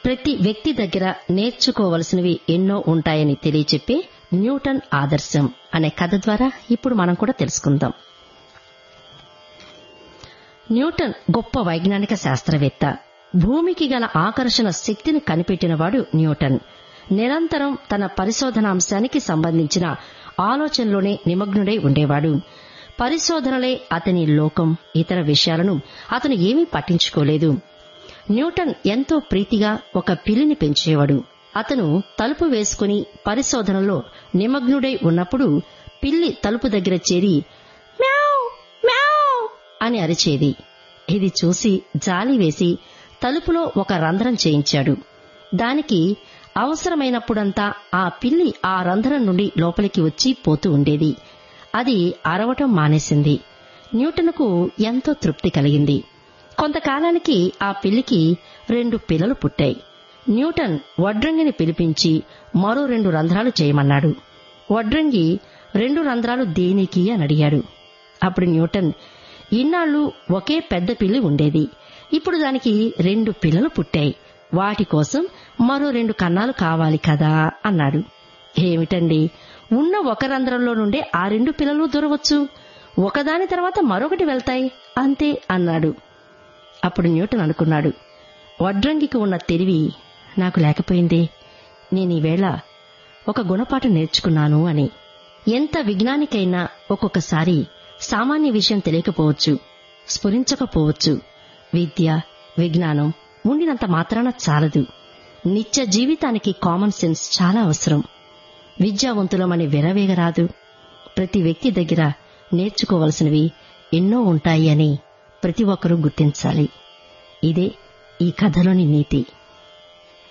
ప్రతి వ్యక్తి దగ్గర నేర్చుకోవలసినవి ఎన్నో ఉంటాయని తెలియచెప్పే న్యూటన్ ఆదర్శం అనే కథ ద్వారా ఇప్పుడు మనం కూడా తెలుసుకుందాం న్యూటన్ గొప్ప వైజ్ఞానిక శాస్త్రవేత్త భూమికి గల ఆకర్షణ శక్తిని కనిపెట్టినవాడు న్యూటన్ నిరంతరం తన పరిశోధనాంశానికి సంబంధించిన ఆలోచనలోనే నిమగ్నుడై ఉండేవాడు పరిశోధనలే అతని లోకం ఇతర విషయాలను అతను ఏమీ పట్టించుకోలేదు న్యూటన్ ఎంతో ప్రీతిగా ఒక పిల్లిని పెంచేవాడు అతను తలుపు వేసుకుని పరిశోధనలో నిమగ్నుడై ఉన్నప్పుడు పిల్లి తలుపు దగ్గర చేరి మ్యావ్ మ్యావ్ అని అరిచేది ఇది చూసి జాలి వేసి తలుపులో ఒక రంధ్రం చేయించాడు దానికి అవసరమైనప్పుడంతా ఆ పిల్లి ఆ రంధ్రం నుండి లోపలికి వచ్చి పోతూ ఉండేది అది అరవటం మానేసింది న్యూటన్కు ఎంతో తృప్తి కలిగింది కొంతకాలానికి ఆ పిల్లికి రెండు పిల్లలు పుట్టాయి న్యూటన్ వడ్రంగిని పిలిపించి మరో రెండు రంధ్రాలు చేయమన్నాడు వడ్రంగి రెండు రంధ్రాలు దేనికి అని అడిగాడు అప్పుడు న్యూటన్ ఇన్నాళ్లు ఒకే పెద్ద పిల్లి ఉండేది ఇప్పుడు దానికి రెండు పిల్లలు పుట్టాయి వాటి కోసం మరో రెండు కన్నాలు కావాలి కదా అన్నాడు ఏమిటండి ఉన్న ఒక రంధ్రంలో నుండే ఆ రెండు పిల్లలు దొరవచ్చు ఒకదాని తర్వాత మరొకటి వెళ్తాయి అంతే అన్నాడు అప్పుడు న్యూటన్ అనుకున్నాడు వడ్రంగికి ఉన్న తెలివి నాకు లేకపోయిందే నేను ఈవేళ ఒక గుణపాఠం నేర్చుకున్నాను అని ఎంత విజ్ఞానికైనా ఒక్కొక్కసారి సామాన్య విషయం తెలియకపోవచ్చు స్ఫురించకపోవచ్చు విద్య విజ్ఞానం ఉండినంత మాత్రాన చాలదు నిత్య జీవితానికి కామన్ సెన్స్ చాలా అవసరం విద్యావంతులమని విరవేగరాదు ప్రతి వ్యక్తి దగ్గర నేర్చుకోవలసినవి ఎన్నో ఉంటాయి అని ప్రతి ఒక్కరూ గుర్తించాలి ఇదే ఈ కథలోని నీతి